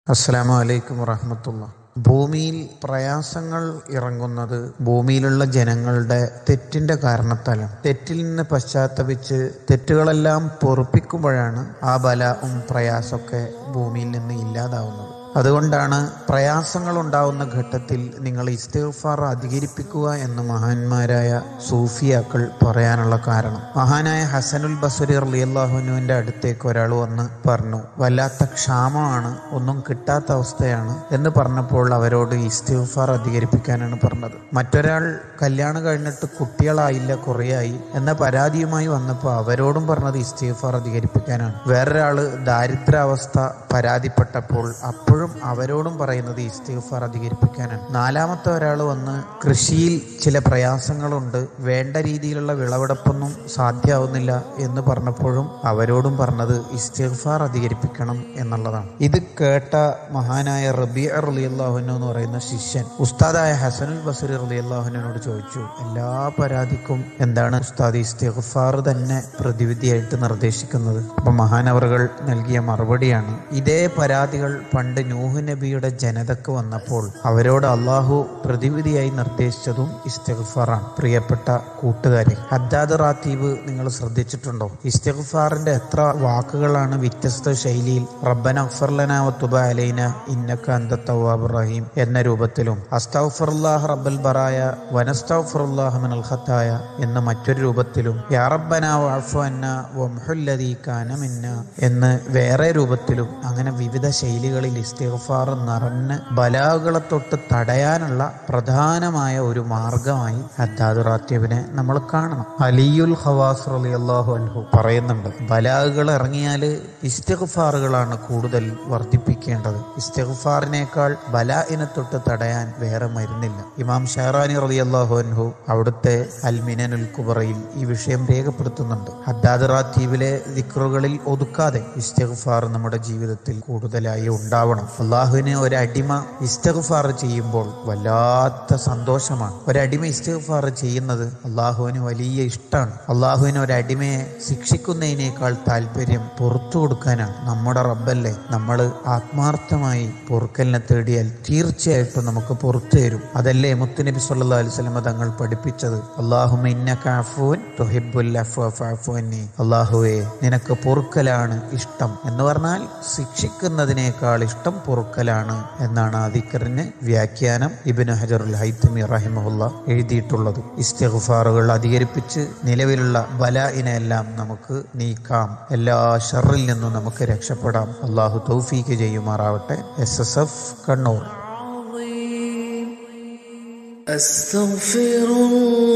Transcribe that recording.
അസ്സലാമു അലൈക്കും വറഹമത്തുള്ള ഭൂമിയിൽ പ്രയാസങ്ങൾ ഇറങ്ങുന്നത് ഭൂമിയിലുള്ള ജനങ്ങളുടെ തെറ്റിന്റെ കാരണത്താലാണ് തെറ്റിൽ നിന്ന് പശ്ചാത്തപിച്ച് തെറ്റുകളെല്ലാം പൊറുപ്പിക്കുമ്പോഴാണ് ആ ബലവും പ്രയാസമൊക്കെ ഭൂമിയിൽ നിന്ന് ഇല്ലാതാവുന്നത് അതുകൊണ്ടാണ് പ്രയാസങ്ങൾ ഉണ്ടാവുന്ന ഘട്ടത്തിൽ നിങ്ങൾ ഇസ്തിഗ്ഫാർ അധികരിപ്പിക്കുക എന്ന് മഹാന്മാരായ സൂഫിയാക്കൾ പറയാനുള്ള കാരണം മഹാനായ ഹസനുൽ ബസുരി റളിയല്ലാഹുനുവിന്റെ അടുത്തേക്ക് ഒരാൾ വന്ന് പറഞ്ഞു വല്ലാത്ത ക്ഷാമമാണ് ഒന്നും കിട്ടാത്ത അവസ്ഥയാണ് എന്ന് പറഞ്ഞപ്പോൾ അവരോട് ഇസ്തിഗ്ഫാർ അധികരിപ്പിക്കാനാണ് പറഞ്ഞത് മറ്റൊരാൾ കല്യാണം കഴിഞ്ഞിട്ട് കുട്ടികളായില്ല കുറേയായി എന്ന പരാതിയുമായി വന്നപ്പോൾ അവരോടും പറഞ്ഞത് ഇസ്തിഗ്ഫാർ അധികരിപ്പിക്കാനാണ് വേറൊരാള് ദാരിദ്ര്യാവസ്ഥ പരാതിപ്പെട്ടപ്പോൾ അപ്പോഴും അവരോടും പറയുന്നത് ഇസ്തിഗ്ഫാർ അധികരിപ്പിക്കാനാണ് നാലാമത്തെ ഒരാൾ വന്ന് കൃഷിയിൽ ചില പ്രയാസങ്ങളുണ്ട് വേണ്ട രീതിയിലുള്ള വിളവെടുപ്പൊന്നും സാധ്യമാവുന്നില്ല എന്ന് പറഞ്ഞപ്പോഴും അവരോടും പറഞ്ഞത് ഇസ്തിഗ്ഫാർ അധികരിപ്പിക്കണം എന്നുള്ളതാണ് ഇത് കേട്ട മഹാനായ റബി റളിയല്ലാഹുനു എന്ന് പറയുന്ന ശിഷ്യൻ ഉസ്താദായ ഹസനുൽ ബസരി റളിയല്ലാഹുനോട് ചോദിച്ചു എല്ലാ പരാതിക്കും എന്താണ് ഉസ്താദ് ഇസ്തിഗ്ഫാർ തന്നെ പ്രതിവിധിയായിട്ട് നിർദ്ദേശിക്കുന്നത് അപ്പൊ മഹാനവറുകൾ നൽകിയ മറുപടിയാണ് ഇതേ പരാതികൾ പണ്ട് നൂഹ് നബിയുടെ ജനതക്ക് വന്നപ്പോൾ അവരോട് അള്ളാഹു പ്രതിവിധിയായി നിർദ്ദേശിച്ചതും ഇസ്തിഗ്ഫാറാണ് പ്രിയപ്പെട്ട കൂട്ടുകാരെ ഹദ്ദാദ് റാത്തീബ് നിങ്ങൾ ശ്രദ്ധിച്ചിട്ടുണ്ടോ ഇസ്തിഗ്ഫാറിന്റെ എത്ര വാക്കുകളാണ് വ്യത്യസ്ത ശൈലിയിൽ റബ്ബന അഫർലന വത്തുബ അലൈന ഇന്നക അന്ത തവ്വാബുർ റഹീം എന്ന രൂപത്തിലും അസ്തഗ്ഫിറുല്ലാഹ് റബ്ബൽ ബറായ വനസ്തഗ്ഫിറുല്ലാഹ് മിനൽ ഖത്തായ എന്ന മറ്റൊരു രൂപത്തിലും യാ റബ്ബന വഅഫു അന്ന വംഹുല്ലദീ കാന മിന്ന എന്ന് വേറെ രൂപത്തിലും അങ്ങനെ വിവിധ ശൈലികളിൽ ഇസ്തിഗ്ഫാർ നിറഞ്ഞ് ബലാകളെ തൊട്ട് തടയാനുള്ള പ്രധാനമായ ഒരു മാർഗമായി ഹദ്ദാദ് റാത്തീബിനെ നമ്മൾ കാണണം അലിയുൽ ഹവാസ് റളിയല്ലാഹു അൻഹു പറയുന്നുണ്ട് ബലാഗുകൾ ഇറങ്ങിയാൽ ഇസ്തിഗ്ഫാറുകളാണ് കൂടുതൽ വർദ്ധിപ്പിക്കേണ്ടത് ഇസ്തിഗ്ഫാറിനേക്കാൾ ബലാഇനെ തൊട്ട് തടയാൻ വേറെ മരുന്നില്ല ഇമാം ഷഹറാനി റളിയല്ലാഹു അൻഹു അവിടുത്തെ അൽമിനനുൽ കുബറയിൽ ഈ വിഷയം രേഖപ്പെടുത്തുന്നുണ്ട് ഹദ്ദാദ് റാത്തീബിലെ ദിക്റുകളിൽ ഒതുക്കാതെ ഇസ്തിഗ്ഫാർ നമ്മുടെ ജീവിതത്തിൽ കൂടുതലായി ഉണ്ടാവണം അള്ളാഹുവിന് ഒരടിമ ഇസ്തിഗ്ഫാർ ചെയ്യുമ്പോൾ വല്ലാത്ത സന്തോഷമാണ് ഒരടിമ ഇസ്തിഗ്ഫാർ ചെയ്യുന്നത് അള്ളാഹുവിന് വലിയ ഇഷ്ടമാണ് അള്ളാഹുവിന് ഒരടിമയെ ശിക്ഷിക്കുന്നതിനേക്കാൾ താല്പര്യം പുറത്തു കൊടുക്കാനാണ് നമ്മുടെ റബ്ബല്ലേ നമ്മൾ ആത്മാർത്ഥമായി പൊറുക്കലിനെ തേടിയാൽ തീർച്ചയായിട്ടും നമുക്ക് പുറത്തു തരും അതല്ലേ മുത്തുനബി സല്ലല്ലാഹു അലൈഹി വസല്ലം തങ്ങൾ പഠിപ്പിച്ചത് അള്ളാഹുമ ഇന്നക അഫ്വൻ തുഹിബ്ബുൽ അഫ്വ ഫഅഫു അന്നി അള്ളാഹുവേ നിനക്ക് പൊറുക്കലാണ് ഇഷ്ടം എന്ന് പറഞ്ഞാൽ ശിക്ഷിക്കുന്നതിനേക്കാൾ ഇഷ്ടം പൊറുക്കലാണ് എന്നാണ് ആ ദിക്കറിന് വ്യാഖ്യാനം ഇബ്നു ഹജറുൽ ഹൈത്തമി റഹിമഹുല്ല എഴുതിയിട്ടുള്ളത് ഇസ്തിഗ്ഫാറുകൾ അധികരിപ്പിച്ച് നിലവിലുള്ള ബലായിനെല്ലാം നമുക്ക് നീക്കാം എല്ലാ ഷറിൽ നിന്നും നമുക്ക് രക്ഷപ്പെടാം അള്ളാഹു തൗഫീക്ക് ചെയ്യുമാറാവട്ടെ എസ് എസ് എഫ് കണ്ണൂർ أستغفر الله